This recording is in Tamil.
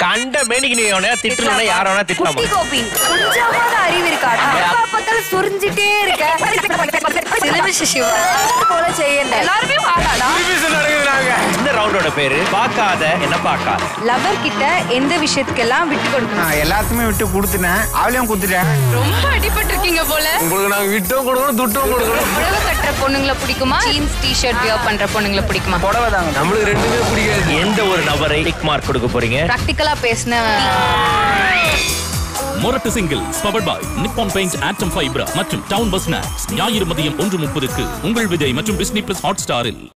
கண்ட மேனிக்கு நீ எவனையா திட்டணும்னா யார வேணா திட்டலாமா குட்டி கோபி கொஞ்சமாவது அறிவு இருக்கா எப்ப பார்த்தாலும் சொரிஞ்சிட்டே இருக்க சிலுமிஷ சிவா போல செய்யണ്ട எல்லாருமே வாடாடா இந்த ரவுண்டோட பேரு பார்க்காத என்ன பார்க்காத லவர் கிட்ட எந்த விஷயத்துக்கெல்லாம் விட்டு கொடுக்கணும் நான் எல்லாத்துமே விட்டு கொடுத்துட்டேன் அவளையும் கொடுத்துட்டேன் ரொம்ப அடிபட்டிருக்கீங்க போல உங்களுக்கு நாங்க விட்டும் கொடுக்கணும் துட்டும் கொடுக்கணும் புடவை கட்டுற பொண்ணுங்களை பிடிக்குமா ஜீன்ஸ் டிஷர்ட் வியர் பண்ற பொண்ணுங்களை பிடிக்குமா புடவை தாங்க நம்மளுக்கு ரெண்டுமே பிடிக்காது எந்த ஒரு நபரை டிக் மார்க் கொடுக்க போறீங்க பிராக்டிக்கலா பேசின மொரட்டு singles powered by Nippon paint ஆட்டம் ஃபைப்ரா மற்றும் டவுன் பஸ் ஞாயிறு மதியம் ஒன்று முப்பதுக்கு உங்கள் விஜய் மற்றும் டிஸ்னி பிளஸ் ஹாட் ஸ்டாரில்